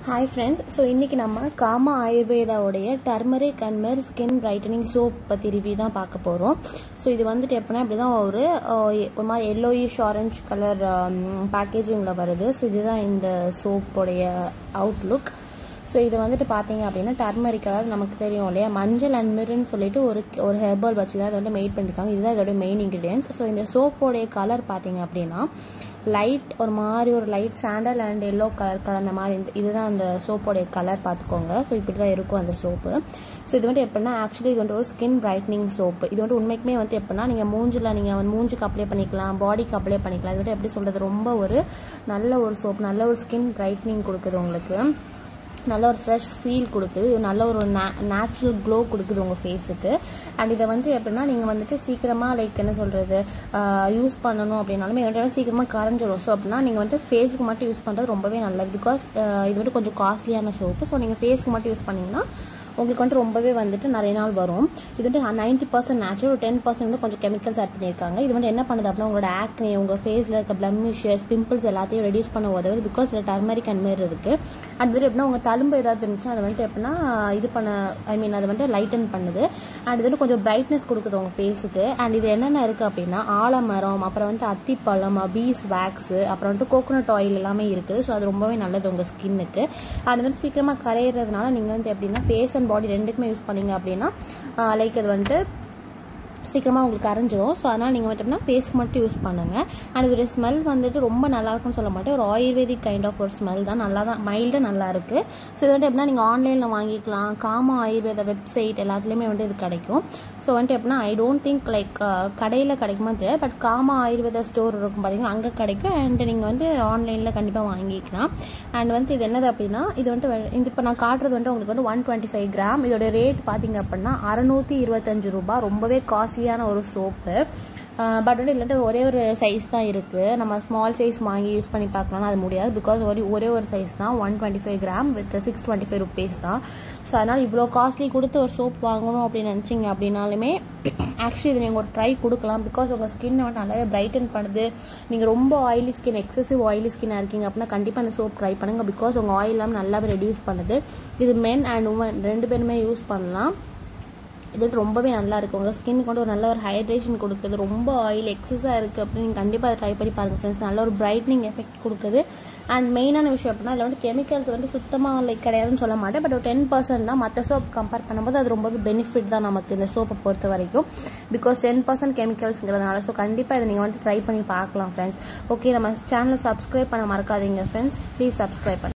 hi friends so இன்றைக்கி நம்ம காமா ஆயுர்வேதாவுடைய டர்மரிக் அண்ட் மெர் ஸ்கின் பிரைட்டனிங் சோப் பற்றி ரிவ்யூ தான் பார்க்க போகிறோம் ஸோ இது வந்துட்டு எப்படின்னா இப்படி தான் ஒரு அஹ், ஒரு மாதிரி எல்லோயிஷ் ஆரஞ்ச் கலர் பேக்கேஜிங்கில் வருது ஸோ இதுதான் இந்த சோப்போடைய அவுட்லுக் ஸோ இது வந்துட்டு பார்த்தீங்க அப்படின்னா டர்மரிக் அதாவது நமக்கு தெரியும் இல்லையா மஞ்சள் அண்ட் மிருன்னு சொல்லிட்டு ஒரு ஒரு ஹெர்பல் வச்சு தான் அதை வந்து மேட் பண்ணியிருக்காங்க இதுதான் இதோட மெயின் இன்க்ரீடியன்ஸ் ஸோ இந்த சோப்போடைய கலர் பார்த்தீங்க அப்படின்னா லைட் ஒரு மாதிரி ஒரு light sandal and yellow colour கலந்த மாதிரி இந்த இதுதான் அந்த சோப்போடைய கலர் பார்த்துக்கோங்க ஸோ இப்படி தான் இருக்கும் அந்த சோப்பு ஸோ இது வந்து எப்படின்னா ஆக்சுவலி இது வந்து ஒரு ஸ்கின் பிரைட்னிங் சோப்பு இது வந்து உண்மைக்குமே வந்து எப்படின்னா நீங்கள் மூஞ்சில் நீங்கள் வந்து மூஞ்சுக்கு அப்ளை பண்ணிக்கலாம் பாடிக்கு அப்ளை பண்ணிக்கலாம் இது வந்து எப்படி சொல்கிறது ரொம்ப ஒரு நல்ல ஒரு சோப் நல்ல ஒரு ஸ்கின் பிரைட்னிங் கொடுக்குது உங்களுக்கு நல்ல ஒரு ஃப்ரெஷ் ஃபீல் கொடுக்குது இது நல்ல ஒரு நே நேச்சுரல் க்ளோ கொடுக்குது உங்கள் ஃபேஸுக்கு அண்ட் இதை வந்து எப்படின்னா நீங்கள் வந்துட்டு சீக்கிரமாக லைக் என்ன சொல்கிறது யூஸ் பண்ணணும் அப்படின்னாலுமே இது வந்து சீக்கிரமாக கரைஞ்சிரும் ஸோ அப்படின்னா நீங்கள் வந்துட்டு ஃபேஸுக்கு மட்டும் யூஸ் பண்ணுறது ரொம்பவே நல்லது பிகாஸ் இது வந்து கொஞ்சம் காஸ்ட்லியான சோப்பு ஸோ நீங்கள் ஃபேஸ்க்கு மட்டும் யூஸ் பண்ணிங்கன்னா உங்களுக்கு வந்துட்டு ரொம்பவே வந்துட்டு நிறைய நாள் வரும் இது வந்து நைன்ட்டி பர்சன்ட் நேச்சுரல் ஒரு டென் பர்சன்ட் வந்து கொஞ்சம் கெமிக்கல்ஸ் ஆட் பண்ணியிருக்காங்க இது வந்து என்ன பண்ணுது அப்படின்னா உங்களோட ஆக்னே உங்கள் ஃபேஸில் இருக்க பிளமிஷஸ் பிம்பிள்ஸ் எல்லாத்தையும் ரெடியூஸ் பண்ண உதவுது பிகாஸ் இதில் டர்மரிக் அண்ட் மாரி இருக்குது அது வந்து எப்படின்னா உங்கள் தழும்பு ஏதாவது இருந்துச்சுன்னா அதை வந்துட்டு எப்படின்னா இது பண்ண ஐ மீன் அதை வந்துட்டு லைட்டன் பண்ணுது அண்ட் இது வந்து கொஞ்சம் பிரைட்னஸ் கொடுக்குது உங்கள் ஃபேஸுக்கு அண்ட் இது என்னென்ன இருக்குது அப்படின்னா ஆலமரம் அப்புறம் வந்துட்டு அத்திப்பழம் பீஸ் வேக்ஸு அப்புறம் வந்துட்டு கோகோனட் ஆயில் எல்லாமே இருக்குது ஸோ அது ரொம்பவே நல்லது உங்கள் ஸ்கின்னுக்கு அது வந்து சீக்கிரமாக கரையிறதுனால நீங்கள் வந்து எப்படின்னா ஃபேஸ் அண்ட் பாடி ரெண்டுக்குமே யூஸ் பண்ணீங்க அப்படின்னா லைக் அது வந்துட்டு சீக்கிரமாக உங்களுக்கு கரைஞ்சிரும் ஸோ அதனால் நீங்கள் மட்டும்னா ஃபேஸ்க்கு மட்டும் யூஸ் பண்ணுங்கள் அண்ட் இதோடைய ஸ்மெல் வந்துட்டு ரொம்ப நல்லா இருக்கும்னு சொல்ல மாட்டேன் ஒரு ஆயுர்வேதிக் கைண்ட் ஆஃப் ஒரு ஸ்மெல் தான் நல்லா தான் மைல்டாக நல்லா இருக்குது ஸோ இது வந்துட்டு எப்படின்னா நீங்கள் ஆன்லைனில் வாங்கிக்கலாம் காமா ஆயுர்வேத வெப்சைட் எல்லாத்துலேயுமே வந்து இது கிடைக்கும் ஸோ வந்துட்டு எப்படின்னா ஐ டோன்ட் திங்க் லைக் கடையில் கிடைக்குமா தெரியாது பட் காமா ஆயுர்வேத ஸ்டோர் இருக்கும் பார்த்தீங்கன்னா அங்கே கிடைக்கும் அண்ட் நீங்கள் வந்து ஆன்லைனில் கண்டிப்பாக வாங்கிக்கலாம் அண்ட் வந்து இது என்னது அப்படின்னா இது வந்துட்டு வெ- இது இப்போ நான் காட்டுறது வந்துட்டு உங்களுக்கு வந்து ஒன் டுவெண்ட்டி ஃபைவ் கிராம் இதோட ரேட் பார்த்தீங்க அப்படின்னா அறநூற்றி இருபத்தஞ்சு ரூபாய் ரொம்பவே காஸ்ட்லியான ஒரு சோப்பு பட் வந்து இல்லாட்டி ஒரே ஒரு சைஸ் தான் இருக்குது நம்ம ஸ்மால் சைஸ் வாங்கி யூஸ் பண்ணி பார்க்கலாம்னா அது முடியாது பிகாஸ் ஒரே ஒரே ஒரு சைஸ் தான் one twenty five gram with six twenty five rupees தான் ஸோ அதனால் இவ்வளோ காஸ்ட்லி கொடுத்து ஒரு சோப் வாங்கணும் அப்படின்னு நினச்சிங்க அப்படின்னாலுமே ஆக்சுவலி இது நீங்கள் ஒரு ட்ரை கொடுக்கலாம் பிகாஸ் உங்கள் ஸ்கின்னை வந்து நல்லாவே பிரைட்டன் பண்ணுது நீங்கள் ரொம்ப ஆயிலி ஸ்கின் எக்ஸசிவ் ஆயிலி ஸ்கின்னாக இருக்கீங்க அப்படின்னா கண்டிப்பாக இந்த சோப் ட்ரை பண்ணுங்கள் பிகாஸ் உங்கள் ஆயில் எல்லாம் நல்லாவே ரெடியூஸ் பண்ணுது இது மென் அண்ட் உமன் ரெண்டு பேருமே யூஸ் பண்ணலாம் இது ரொம்பவே நல்லா இருக்கும் உங்கள் ஸ்கின்னுக்கு வந்து ஒரு நல்ல ஒரு ஹைட்ரேஷன் கொடுக்குது ரொம்ப ஆயில் எக்ஸஸாக இருக்குது அப்படின்னு நீங்கள் கண்டிப்பாக அதை ட்ரை பண்ணி பாருங்கள் ஃப்ரெண்ட்ஸ் நல்ல ஒரு பிரைட்னிங் எஃபெக்ட் கொடுக்குது அண்ட் மெயினான விஷயம் அப்படின்னா அதில் வந்து கெமிக்கல்ஸ் வந்து சுத்தமாக லைக் கிடையாதுன்னு சொல்ல மாட்டேன் பட் ஒரு டென் பர்சன்ட் தான் மற்ற சோப் கம்பேர் பண்ணும்போது அது ரொம்பவே பெனிஃபிட் தான் நமக்கு இந்த சோப்பை பொறுத்த வரைக்கும் பிகாஸ் டென் பர்சன்ட் கெமிக்கல்ஸ்ங்கிறதுனால ஸோ கண்டிப்பாக இதை நீங்கள் வந்து ட்ரை பண்ணி பார்க்கலாம் ஃப்ரெண்ட்ஸ் ஓகே நம்ம சேனலை சப்ஸ்கிரைப் பண்ண மறக்காதீங்க ஃப்ரெண்ட்ஸ் ப்ளீஸ் சப்ஸ்கிரைப் பண்ணி